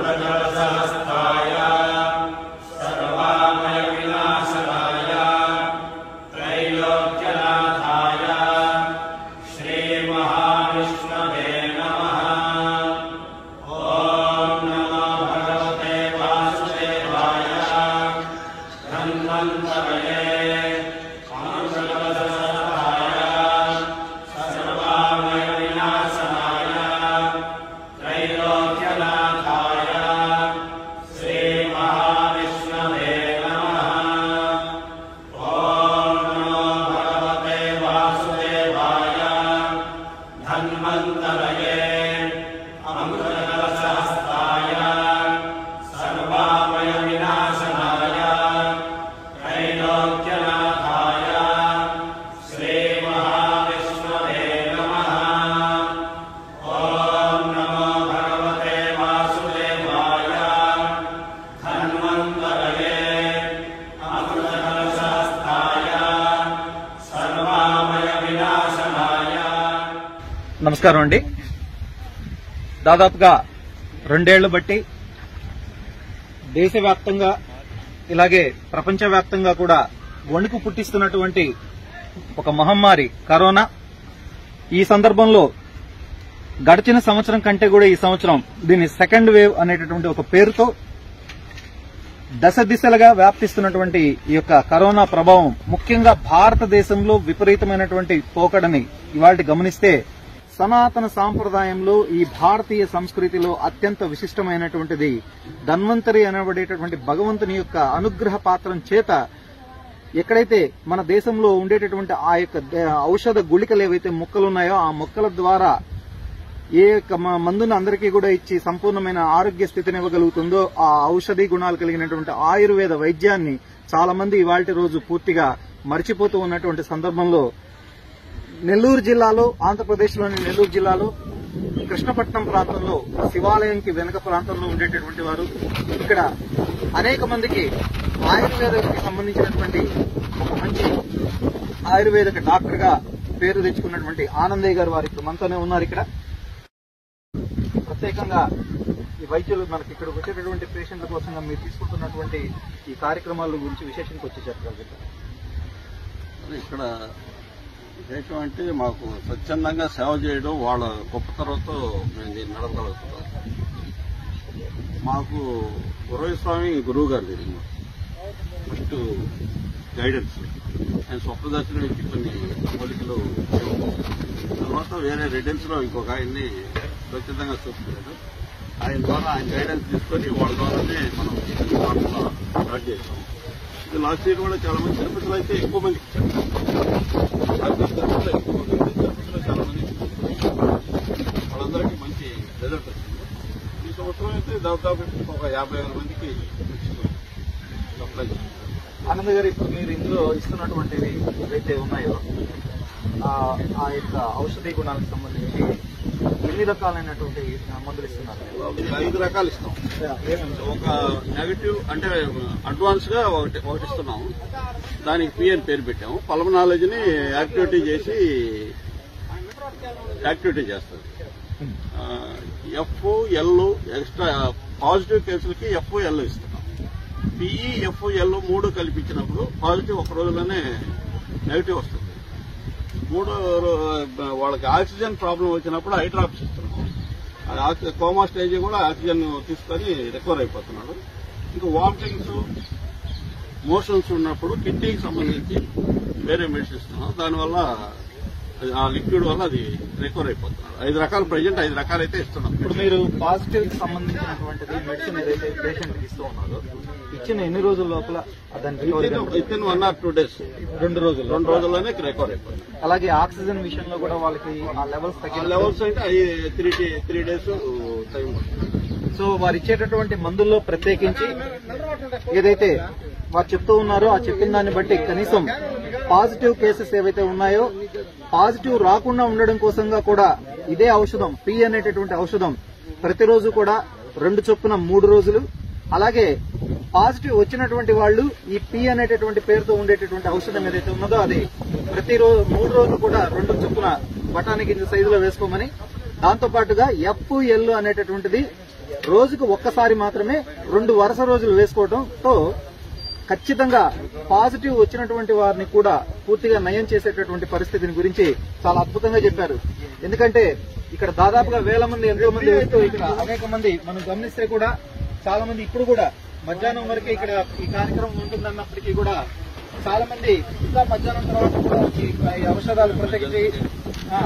నమస్కారం అండి దాదాపుగా రెండేళ్లు బట్టి దేశవ్యాప్తంగా ఇలాగే ప్రపంచవ్యాప్తంగా కూడా వణుకు పుట్టిస్తున్నటువంటి ఒక మహమ్మారి కరోనా ఈ సందర్భంలో గడిచిన సంవత్సరం కంటే కూడా ఈ సంవత్సరం దీన్ని సెకండ్ వేవ్ అనేటటువంటి ఒక పేరుతో దశ దిశలుగా వ్యాప్తిస్తున్నటువంటి ఈ యొక్క కరోనా ప్రభావం ముఖ్యంగా భారతదేశంలో విపరీతమైనటువంటి పోకడని ఇవాళ గమనిస్తే సనాతన సాంప్రదాయంలో ఈ భారతీయ సంస్కృతిలో అత్యంత విశిష్టమైనటువంటిది ధన్వంతరి అనబడేటటువంటి భగవంతుని యొక్క అనుగ్రహ పాత్రం చేత ఎక్కడైతే మన దేశంలో ఉండేటటువంటి ఆ యొక్క దే- ఔషధ గుళికలు ఏవైతే మొక్కలు ఉన్నాయో ఆ మొక్కల ద్వారా ఏ యొక్క మ- మందును అందరికీ కూడా ఇచ్చి సంపూర్ణమైన ఆరోగ్య స్థితిని ఇవ్వగలుగుతుందో ఆ ఔషధి గుణాలు కలిగినటువంటి ఆయుర్వేద వైద్యాన్ని చాలా మంది ఇవాళ రోజు పూర్తిగా మర్చిపోతూ ఉన్నటువంటి సందర్భంలో నెల్లూరు జిల్లాలో ఆంధ్రప్రదేశ్లోని నెల్లూరు జిల్లాలో కృష్ణపట్నం ప్రాంతంలో శివాలయంకి వెనుక ప్రాంతంలో ఉండేటటువంటి వారు ఇక్కడ అనేక మందికి ఆయుర్వేదకి సంబంధించినటువంటి ఒక మంచి ఆయుర్వేదిక డాక్టర్ గా పేరు తెచ్చుకున్నటువంటి ఆనందయ్య గారు వారు ఇప్పుడు మనతోనే ఉన్నారు ఇక్కడ ప్రత్యేకంగా ఈ వైద్యులు మనకి ఇక్కడికి వచ్చేటటువంటి పేషెంట్ల కోసంగా మీరు తీసుకుంటున్నటువంటి ఈ కార్యక్రమాల గురించి విశేషంగా వచ్చి చెప్పగలుగుతారు ఇక్కడ విశేషం అంటే మాకు స్వచ్ఛందంగా సేవ చేయడం వాళ్ళ గొప్పతనంతో మేము దీన్ని నడపగలుగుతున్నాం మాకు గురవ స్వామి గురువు గారు ఇది ఫస్ట్ గైడెన్స్ ఆయన స్వప్నదర్శనం ఇచ్చి కొన్ని పోలికలు తర్వాత వేరే రెడెన్స్ లో ఇంకొక ఆయన్ని స్వచ్ఛందంగా చూసుకున్నాడు ఆయన ద్వారా ఆయన గైడెన్స్ తీసుకొని వాళ్ళ ద్వారానే మనం వార్తలో స్టార్ట్ చేసాం ఇది లాస్ట్ ఇయర్ కూడా చాలా మంది తిరుపతిలో అయితే ఎక్కువ మందికి ఇచ్చారు లాస్ట్ ఇయర్ తిరుపతిలో ఎక్కువ మంది ఉంది. తిరుపతిలో చాలా మంది వాళ్ళందరికీ మంచి రిజల్ట్ వచ్చింది ఈ సంవత్సరం అయితే దాదాపు ఒక యాభై వేల మందికి సప్లై చేశారు ఆనంద్ గారు ఇప్పుడు మీరు ఇందులో ఇస్తున్నటువంటివి ఏవైతే ఉన్నాయో ఆ ఆ యొక్క ఔషధీ గుణాలకు సంబంధించి ఎన్ని రకాలైనటువంటి మందులు ఇస్తున్నారు ఇది ఐదు రకాలు ఇస్తాం ఒక నెగటివ్ అంటే అడ్వాన్స్ గా ఒకటి ఒకటి ఇస్తున్నాము దానికి పి అని పేరు పెట్టాము పల్మనాలజీని యాక్టివిటీ చేసి యాక్టివిటీ చేస్తుంది ఎఫ్ ఎల్ ఎక్స్ట్రా పాజిటివ్ కేసులకి ఎఫ్ ఎల్ ఇస్తున్నాం పిఈ ఎఫ్ ఎల్ మూడు కల్పించినప్పుడు పాజిటివ్ ఒక రోజులోనే నెగిటివ్ వస్తుంది మూడో రో- వాళ్ళకి ఆక్సిజన్ ప్రాబ్లం వచ్చినప్పుడు ఐ డ్రాప్స్ ఇస్తున్నాం అది ఆక్సి- కోమా స్టేజ్ కూడా ఆక్సిజన్ తీసుకొని రికవర్ అయిపోతున్నాడు ఇంకా వామిటింగ్స్ మోషన్స్ ఉన్నప్పుడు కిడ్నీకి సంబంధించి వేరే మెడిసిన్ ఇస్తున్నాం దానివల్ల అది ఆ లిక్విడ్ వల్ల అది రికవర్ అయిపోతున్నాడు ఐదు రకాలు ప్రజెంట్ ఐదు రకాలు అయితే ఇస్తున్నాం ఇప్పుడు మీరు పాజిటివ్ కి సంబంధించినటువంటిది మెడిసిన్ ఏదైతే పేషెంట్ కి ఇస్తూ ఉన్నారో ఇచ్చిన ఎన్ని రోజుల లోపల దాని రికవరీ కనబడుతుంది? Within one or two days రెండు రోజులు రెండు రోజుల్లోనే రికవర్ అయిపోతుంది అలాగే ఆక్సిజన్ విషయంలో కూడా వాళ్ళకి ఆ లెవెల్స్ ఆ తగ్గిన లెవెల్స్ అంటే త్రీ త్రీ డేస్ టైం పడుతుంది సో వారు ఇచ్చేటటువంటి మందుల్లో ప్రత్యేకించి ఏదైతే వారు చెప్తూ ఉన్నారో ఆ చెప్పిన దాన్ని బట్టి కనీసం పాజిటివ్ కేసెస్ ఏవైతే ఉన్నాయో పాజిటివ్ రాకుండా ఉండడం కోసంగా కూడా ఇదే ఔషధం పి అనేటటువంటి ఔషధం ప్రతిరోజు కూడా రెండు చొప్పున మూడు రోజులు అలాగే పాజిటివ్ వచ్చినటువంటి వాళ్ళు ఈ పి అనేటటువంటి పేరుతో ఉండేటటువంటి ఔషధం ఏదైతే ఉన్నదో అది ప్రతిరోజు మూడు రోజులు కూడా రెండు చొప్పున బఠానీ గింజ సైజులో వేసుకోమని దాంతో పాటుగా ఎఫ్ ఎల్ అనేటటువంటిది రోజుకు ఒక్కసారి మాత్రమే రెండు వరుస రోజులు వేసుకోవడంతో ఖచ్చితంగా పాజిటివ్ వచ్చినటువంటి వారిని కూడా పూర్తిగా నయం చేసేటటువంటి పరిస్థితిని గురించి చాలా అద్భుతంగా చెప్పారు ఎందుకంటే ఇక్కడ దాదాపుగా వేల మంది ఎంతో మంది వస్తూ ఇక్కడ అనేక మంది మనం గమనిస్తే కూడా చాలా మంది ఇప్పుడు కూడా మధ్యాహ్నం వరకే ఇక్కడ ఈ కార్యక్రమం ఉంటుందన్నప్పటికీ కూడా చాలా మంది ఇంకా మధ్యాహ్నం తర్వాత కూడా వచ్చి ఈ ఔషధాలు ప్రత్యేకించి ఆ,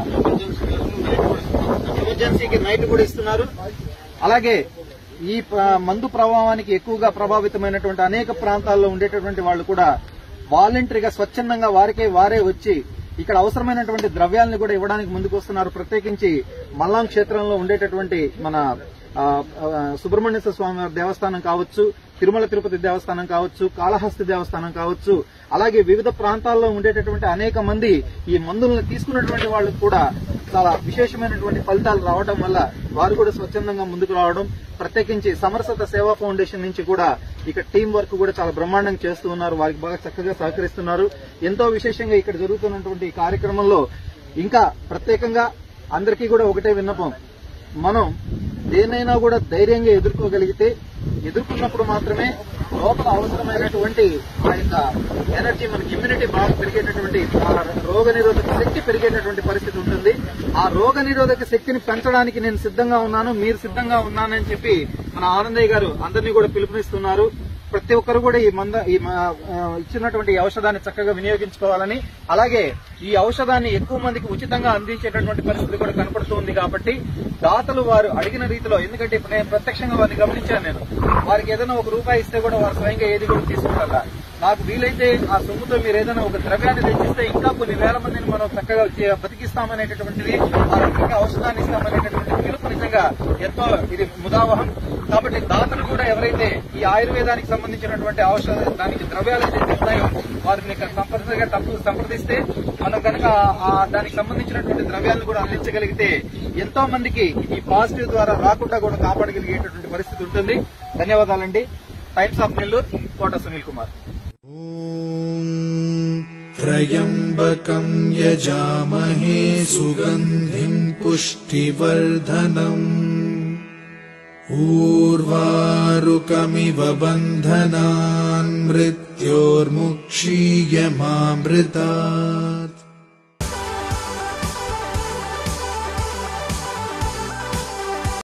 ఎమర్జెన్సీకి నైట్ కూడా ఇస్తున్నారు అలాగే ఈ ప్ర- మందు ప్రభావానికి ఎక్కువగా ప్రభావితమైనటువంటి అనేక ప్రాంతాల్లో ఉండేటటువంటి వాళ్ళు కూడా వాలంటరీగా స్వచ్ఛందంగా వారికే వారే వచ్చి ఇక్కడ అవసరమైనటువంటి ద్రవ్యాలను కూడా ఇవ్వడానికి ముందుకు వస్తున్నారు ప్రత్యేకించి మల్లాం క్షేత్రంలో ఉండేటటువంటి మన ఆ, ఆ, సుబ్రహ్మణ్యేశ్వర స్వామి వారి దేవస్థానం కావచ్చు తిరుమల తిరుపతి దేవస్థానం కావచ్చు కాళహస్తి దేవస్థానం కావచ్చు అలాగే వివిధ ప్రాంతాల్లో ఉండేటటువంటి అనేక మంది ఈ మందులను తీసుకున్నటువంటి వాళ్ళకు కూడా చాలా విశేషమైనటువంటి ఫలితాలు రావడం వల్ల వారు కూడా స్వచ్ఛందంగా ముందుకు రావడం ప్రత్యేకించి సమరసత సేవా ఫౌండేషన్ నుంచి కూడా ఇక్కడ టీం వర్క్ కూడా చాలా బ్రహ్మాండంగా చేస్తూ ఉన్నారు వారికి బాగా చక్కగా సహకరిస్తున్నారు ఎంతో విశేషంగా ఇక్కడ జరుగుతున్నటువంటి ఈ కార్యక్రమంలో ఇంకా ప్రత్యేకంగా అందరికీ కూడా ఒకటే విన్నపం మనం దేనైనా కూడా ధైర్యంగా ఎదుర్కోగలిగితే ఎదుర్కొన్నప్పుడు మాత్రమే లోపల అవసరమైనటువంటి ఆ యొక్క ఎనర్జీ మనకి ఇమ్యూనిటీ బాగా పెరిగేటటువంటి ఆ రోగ నిరోధక శక్తి పెరిగేటటువంటి పరిస్థితి ఉంటుంది ఆ రోగ నిరోధక శక్తిని పెంచడానికి నేను సిద్ధంగా ఉన్నాను మీరు సిద్ధంగా ఉన్నానని చెప్పి మన ఆనందయ్య గారు అందరినీ కూడా పిలుపునిస్తున్నారు ప్రతి ఒక్కరు కూడా ఈ మంద ఈ మ- ఆ, ఇచ్చినటువంటి ఈ ఔషధాన్ని చక్కగా వినియోగించుకోవాలని అలాగే ఈ ఔషధాన్ని ఎక్కువ మందికి ఉచితంగా అందించేటటువంటి పరిస్థితి కూడా కనపడుతుంది కాబట్టి దాతలు వారు అడిగిన రీతిలో ఎందుకంటే ఇప్పుడు నేను ప్రత్యక్షంగా వారిని గమనించాను నేను వారికి ఏదైనా ఒక రూపాయి ఇస్తే కూడా వారు స్వయంగా ఏది కూడా తీసుకుంటారా నాకు వీలైతే ఆ సొమ్ముతో మీరు ఏదైనా ఒక ద్రవ్యాన్ని తెచ్చిస్తే ఇంకా కొన్ని వేల మందిని మనం చక్కగా చే- బతికిస్తామనేటటువంటిది ఆ రకంగా ఔషధాన్ని ఇస్తామనేటటువంటి పిలుపు నిజంగా ఎంతో ఇది ముదావహం కాబట్టి దాతలు కూడా ఎవరైతే ఈ ఆయుర్వేదానికి సంబంధించినటువంటి ఔషధ దానికి ద్రవ్యాలు ఏదైతే ఉన్నాయో వారిని ఇక్కడ తప్పనిసరిగా తప్పు సంప్రదిస్తే మనం కనుక ఆ దానికి సంబంధించినటువంటి ద్రవ్యాలను కూడా అందించగలిగితే ఎంతో మందికి ఈ పాజిటివ్ ద్వారా రాకుండా కూడా కాపాడగలిగేటటువంటి పరిస్థితి ఉంటుంది ధన్యవాదాలండి టైమ్స్ ఆఫ్ నెల్లూరు కోట సునీల్ కుమార్ त्र्यम्बकम् यजामहे सुगन्धिम् पुष्टिवर्धनम् ऊर्वारुकमिव बन्धनान् मृत्योर्मुक्षीयमामृता